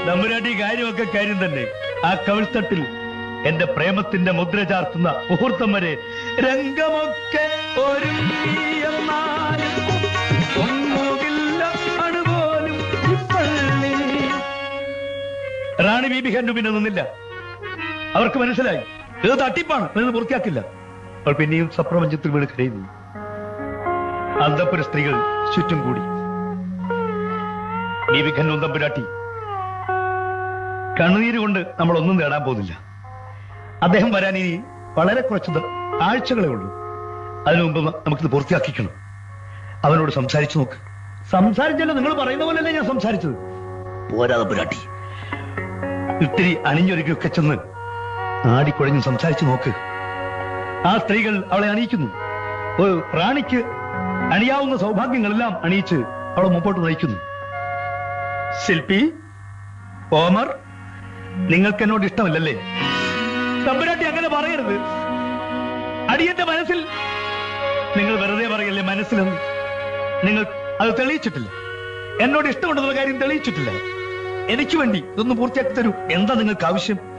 നമ്പുരാട്ടി കാര്യമൊക്കെ കാര്യം തന്നെ ആ കവിൾത്തട്ടിൽ എന്റെ പ്രേമത്തിന്റെ മുദ്ര ചാർത്തുന്ന മുഹൂർത്തം വരെ രംഗമൊക്കെ ഒരുങ്ങിയെന്നാലും ഒന്നുകില്ല അണുപോലും ഇപ്പള്ളി. റാണി ബീബി ഹെന്നു പിന്നെ നിന്നില്ല അവർക്ക് മനസ്സിലായി ഇത് തട്ടിപ്പാണ് ഇത് പൂർത്തിയാക്കില്ല അവൾ പിന്നെയും സപ്രപഞ്ചത്തിൽ വീണ് കരയുന്നു അന്തപുര സ്ത്രീകൾ ചുറ്റും കൂടി ബീബി ഖന്നു തമ്പുരാട്ടി കണ്ണുനീര് കൊണ്ട് നമ്മൾ ഒന്നും നേടാൻ പോകുന്നില്ല അദ്ദേഹം വരാൻ ഇനി വളരെ കുറച്ച് ദ- ആഴ്ചകളേ ഉള്ളൂ അതിനു മുമ്പ് ന- നമുക്കിത് പൂർത്തിയാക്കിക്കണം അവനോട് സംസാരിച്ചു നോക്ക് സംസാരിച്ചല്ലോ നിങ്ങൾ പറയുന്ന പോലെയല്ലേ ഞാൻ സംസാരിച്ചത് പോരാ തമ്പുരാട്ടി ഇത്തിരി അണിഞ്ഞൊരുക്കൊക്കെ ചെന്ന് ആടിക്കുഴഞ്ഞ് സംസാരിച്ചു നോക്ക് ആ സ്ത്രീകൾ അവളെ അണിയിക്കുന്നു ഒരു റാണിക്ക് അണിയാവുന്ന സൗഭാഗ്യങ്ങളെല്ലാം അണിയിച്ച് അവളെ മുമ്പോട്ട് നയിക്കുന്നു ശില്പി ഓമർ നിങ്ങൾക്ക് എന്നോട് ഇഷ്ടമല്ലല്ലേ തമ്പുരാട്ടി അങ്ങനെ പറയരുത് അടിയന്റെ മനസ്സിൽ നിങ്ങൾ വെറുതെ പറയല്ലേ മനസ്സിലെന്ന് നിങ്ങൾ അത് തെളിയിച്ചിട്ടില്ല എന്നോട് ഇഷ്ടമുണ്ടെന്നുള്ള കാര്യം തെളിയിച്ചിട്ടില്ല എനിക്ക് വേണ്ടി ഇതൊന്ന് പൂർത്തിയാക്കി തരൂ എന്താ നിങ്ങൾക്ക് ആവശ്യം